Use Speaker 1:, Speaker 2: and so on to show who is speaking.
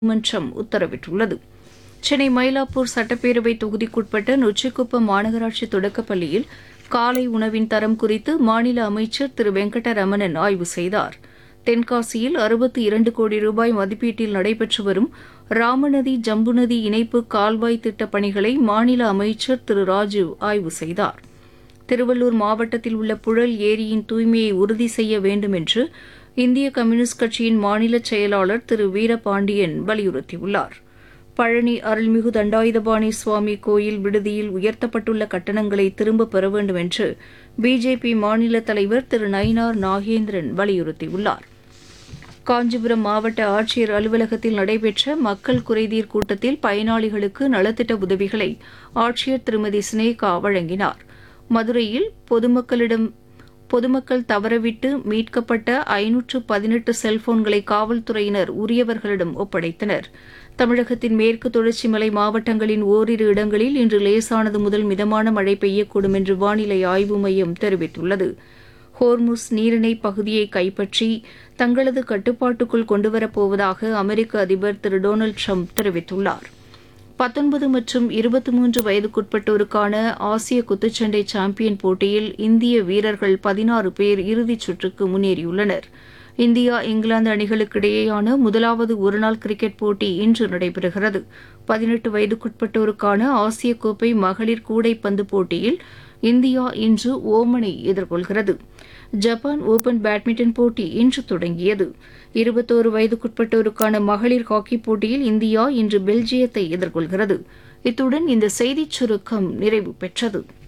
Speaker 1: நீதிமன்றம் உத்தரவிட்டுள்ளது சென்னை மயிலாப்பூர் சட்டப்பேரவை தொகுதிக்குட்பட்ட நொச்சிக்குப்பம் மாநகராட்சி தொடக்கப்பள்ளியில் காலை உணவின் தரம் குறித்து மாநில அமைச்சர் திரு வெங்கடரமணன் ஆய்வு செய்தார் தென்காசியில் அறுபத்தி இரண்டு கோடி ரூபாய் மதிப்பீட்டில் நடைபெற்று வரும் ராமநதி ஜம்புநதி இணைப்பு கால்வாய் திட்டப் பணிகளை மாநில அமைச்சர் திரு ராஜீவ் ஆய்வு செய்தார் திருவள்ளூர் மாவட்டத்தில் உள்ள புழல் ஏரியின் தூய்மையை உறுதி செய்ய வேண்டும் என்று இந்திய கம்யூனிஸ்ட் கட்சியின் மாநில செயலாளர் திரு வீரபாண்டியன் வலியுறுத்தியுள்ளார் பழனி அருள்மிகு தண்டாயுதபாணி சுவாமி கோயில் விடுதியில் உயர்த்தப்பட்டுள்ள கட்டணங்களை திரும்பப் பெற வேண்டும் என்று பிஜேபி மாநில தலைவர் திரு நயினார் நாகேந்திரன் வலியுறுத்தியுள்ளார் காஞ்சிபுரம் மாவட்ட ஆட்சியர் அலுவலகத்தில் நடைபெற்ற மக்கள் குறைதீர் கூட்டத்தில் பயனாளிகளுக்கு நலத்திட்ட உதவிகளை ஆட்சியர் திருமதி சினேகா வழங்கினார் மதுரையில் பொதுமக்களிடம் பொதுமக்கள் தவறவிட்டு மீட்கப்பட்ட ஐநூற்று பதினெட்டு செல்போன்களை காவல்துறையினர் உரியவர்களிடம் ஒப்படைத்தனர் தமிழகத்தின் மேற்கு தொடர்ச்சி மலை மாவட்டங்களின் ஓரிரு இடங்களில் இன்று லேசானது முதல் மிதமான மழை பெய்யக்கூடும் என்று வானிலை ஆய்வு மையம் தெரிவித்துள்ளது ஹோர்முஸ் நீரிணை பகுதியை கைப்பற்றி தங்களது கட்டுப்பாட்டுக்குள் கொண்டுவரப்போவதாக அமெரிக்க அதிபர் திரு டொனால்டு ட்ரம்ப் தெரிவித்துள்ளார் பத்தொன்பது மற்றும் இருபத்தி மூன்று வயதுக்குட்பட்டோருக்கான ஆசிய குத்துச்சண்டை சாம்பியன் போட்டியில் இந்திய வீரர்கள் பதினாறு பேர் இறுதிச் சுற்றுக்கு முன்னேறியுள்ளனர் இந்தியா இங்கிலாந்து அணிகளுக்கிடையேயான முதலாவது ஒருநாள் கிரிக்கெட் போட்டி இன்று நடைபெறுகிறது பதினெட்டு வயதுக்குட்பட்டோருக்கான ஆசிய கோப்பை மகளிர் கூடைப்பந்து போட்டியில் இந்தியா இன்று ஓமனை எதிர்கொள்கிறது ஜப்பான் ஓபன் பேட்மிண்டன் போட்டி இன்று தொடங்கியது இருபத்தோரு வயதுக்குட்பட்டோருக்கான மகளிர் ஹாக்கி போட்டியில் இந்தியா இன்று பெல்ஜியத்தை எதிர்கொள்கிறது இத்துடன் இந்த செய்திச் சுருக்கம் நிறைவு பெற்றது